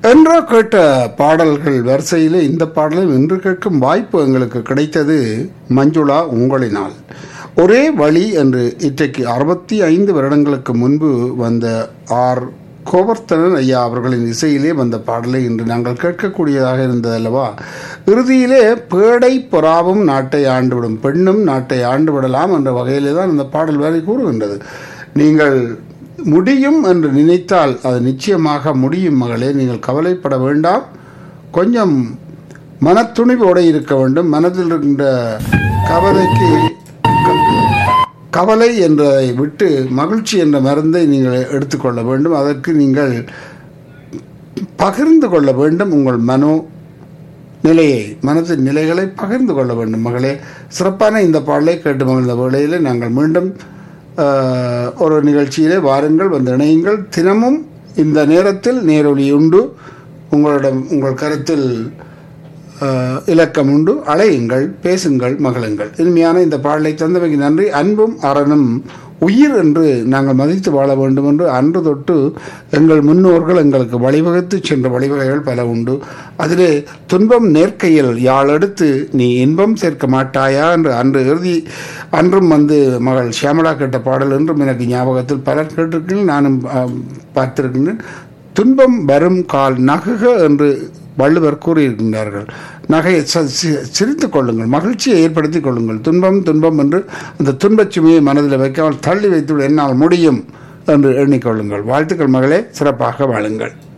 என்ற கேட்ட பாடல்கள் வரிசையிலே இந்த பாடலும் இன்று கேட்கும் வாய்ப்பு எங்களுக்கு கிடைத்தது மஞ்சுளா உங்களினால் ஒரே வழி என்று இன்றைக்கு அறுபத்தி ஐந்து வருடங்களுக்கு முன்பு வந்த ஆர் கோவர்த்தனன் ஐயா அவர்களின் இசையிலே வந்த பாடலை இன்று நாங்கள் கேட்கக்கூடியதாக இருந்தது அல்லவா இறுதியிலே பேடை பொறாவும் நாட்டை ஆண்டுவிடும் பெண்ணும் நாட்டை ஆண்டு விடலாம் என்ற வகையிலே தான் அந்த பாடல் வேலை கூறுகின்றது நீங்கள் முடியும் என்று நினைத்தால் அது நிச்சயமாக முடியும் மகளே நீங்கள் கவலைப்பட வேண்டாம் கொஞ்சம் மனத்துணிவோடு இருக்க வேண்டும் மனதில் இருக்கின்ற கவலைக்கு கவலை என்பதை விட்டு மகிழ்ச்சி என்ற மருந்தை நீங்கள் எடுத்துக்கொள்ள வேண்டும் அதற்கு நீங்கள் பகிர்ந்து கொள்ள வேண்டும் உங்கள் மனோ நிலையை மனதின் நிலைகளை பகிர்ந்து கொள்ள வேண்டும் மகளே சிறப்பான இந்த பாடலை கேட்டு மகிழ்ந்த வேளையில் நாங்கள் மீண்டும் ஆஹ், ஒரு நிகழ்ச்சியிலே வாருங்கள் வந்து இணையுங்கள் தினமும் இந்த நேரத்தில் நேரொலி உண்டு உங்களிடம் உங்கள் கருத்தில் ஆஹ், இலக்கம் உண்டு அழையுங்கள் பேசுங்கள் மகளுங்கள் இனிமையான இந்த பாடலை தந்தமைக்கு நன்றி அன்பும் அறனும் உயிர் என்று நாங்கள் மதித்து வாழ வேண்டும் என்று அன்று தொட்டு எங்கள் முன்னோர்கள் எங்களுக்கு வழிவகுத்து சென்ற வழிவகைகள் பல உண்டு அதிலே துன்பம் நேர்க்கையில் யாழ் எடுத்து நீ இன்பம் சேர்க்க மாட்டாயா என்று அன்று இறுதி அன்றும் வந்து மகள் ஷியாமலா கேட்ட பாடல் என்றும் எனக்கு ஞாபகத்தில் பலர் கேட்டிருக்கிறேன் நானும் ஆஹ், பார்த்திருக்கின்றேன் துன்பம் வரும் கால் நகுக என்று வள்ளுவர் கூறியிருக்கின்றார்கள் நகையை ச- சி- சிரித்துக் கொள்ளுங்கள் மகிழ்ச்சியை ஏற்படுத்திக் கொள்ளுங்கள் துன்பம் துன்பம் என்று அந்த துன்பச் சுமையை மனதில் வைக்காமல் தள்ளி வைத்துவிட என்னால் முடியும் என்று எண்ணிக்கொள்ளுங்கள் வாழ்த்துக்கள் மகளே சிறப்பாக வாழுங்கள்